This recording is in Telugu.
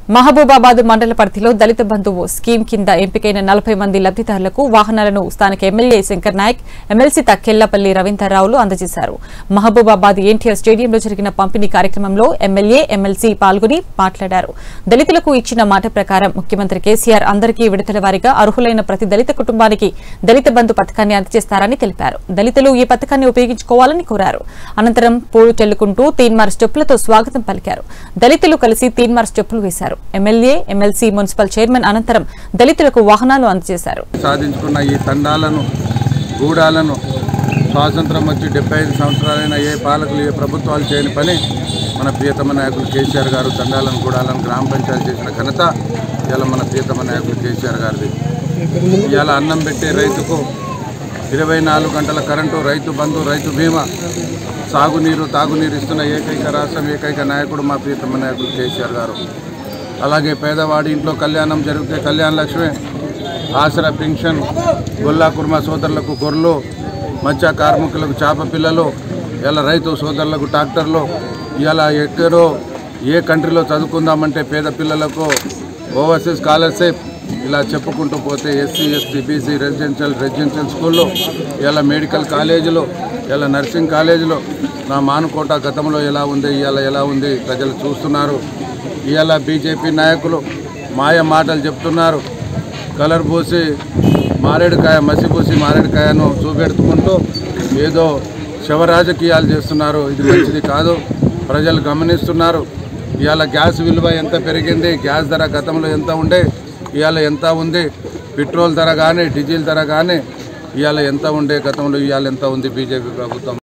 మహబూబాబాద్ మండల పరిధిలో దళిత బంధువు స్కీమ్ కింద ఎంపికైన నలభై మంది లబ్దిదారులకు వాహనాలను స్థానిక ఎమ్మెల్యే శంకర్ నాయక్ ఎమ్మెల్సీ తక్కెళ్లపల్లి రవీందర్రావులు అందజేశారు మహబూబాబాద్ ఎన్టీఆర్ స్టేడియంలో జరిగిన పంపిణీ కార్యక్రమంలో ఎమ్మెల్యే ఎమ్మెల్సీ పాల్గొని మాట్లాడారు దళితులకు ఇచ్చిన మాట ప్రకారం ముఖ్యమంత్రి కేసీఆర్ అందరికీ విడతల వారీగా అర్హులైన ప్రతి దళిత కుటుంబానికి దళిత బంధు పథకాన్ని అందజేస్తారని తెలిపారు దళితులు ఈ పథకాన్ని ఉపయోగించుకోవాలని కోరారు అనంతరం పూలు చెల్లుకుంటూ తీన్మార్ స్టెప్పులతో స్వాగతం పలికారు దళితులు కలిసి తీన్మార్ స్టెప్పులు వేశారు ఎమ్మెల్యే ఎమ్మెల్సీ మున్సిపల్ చైర్మన్ అనంతరం దళితులకు వాహనాలు అందజేశారు సాధించుకున్న ఈ తండాలను గూడాలను స్వాతంత్రం వచ్చి డెబ్బై ఐదు సంవత్సరాలైన ఏ పాలకులు ఏ ప్రభుత్వాలు చేయని పని మన ప్రియతమ నాయకులు కేసీఆర్ గారు తండాలను గూడాలను గ్రామ పంచాయతీ చేసిన ఘనత ఇవాళ మన ప్రియతమ నాయకులు కేసీఆర్ గారిది ఇవాళ అన్నం పెట్టే రైతుకు ఇరవై నాలుగు గంటల కరెంటు రైతు బంధు రైతు బీమా సాగునీరు తాగునీరు ఇస్తున్న ఏకైక రాష్ట్రం ఏకైక నాయకుడు మా ప్రియతమ నాయకులు కేసీఆర్ గారు అలాగే పేదవాడి ఇంట్లో కళ్యాణం జరిగితే కళ్యాణ లక్ష్మి ఆసరా పెన్షన్ గొల్లా కుర్మ సోదరులకు గొర్రెలు మత్స్య కార్మికులకు చేప పిల్లలు ఇలా రైతు సోదరులకు ట్రాక్టర్లు ఇలా ఎక్కడో ఏ కంట్రీలో చదువుకుందామంటే పేద పిల్లలకు ఓవర్సీస్ స్కాలర్షిప్ ఇలా చెప్పుకుంటూ పోతే SC ST BC residential residential స్కూళ్ళు ఇలా మెడికల్ కాలేజీలు ఇలా నర్సింగ్ కాలేజీలు నా మానుకోట గతంలో ఎలా ఉంది ఇవాళ ఎలా ఉంది ప్రజలు చూస్తున్నారు ఇవాళ బీజేపీ నాయకులు మాయ మాటలు చెప్తున్నారు కలర్ పూసి మారేడుకాయ మసిపూసి మారేడుకాయను చూపెడుతుకుంటూ ఏదో శవ రాజకీయాలు చేస్తున్నారు ఇది మంచిది కాదు ప్రజలు గమనిస్తున్నారు ఇవాళ గ్యాస్ విలువ ఎంత పెరిగింది గ్యాస్ ధర గతంలో ఎంత ఉండే ఇవాళ ఎంత ఉంది పెట్రోల్ ధర కానీ డీజిల్ ధర కానీ ఇవాళ ఎంత ఉండే గతంలో ఇవాళ ఎంత ఉంది బీజేపీ ప్రభుత్వం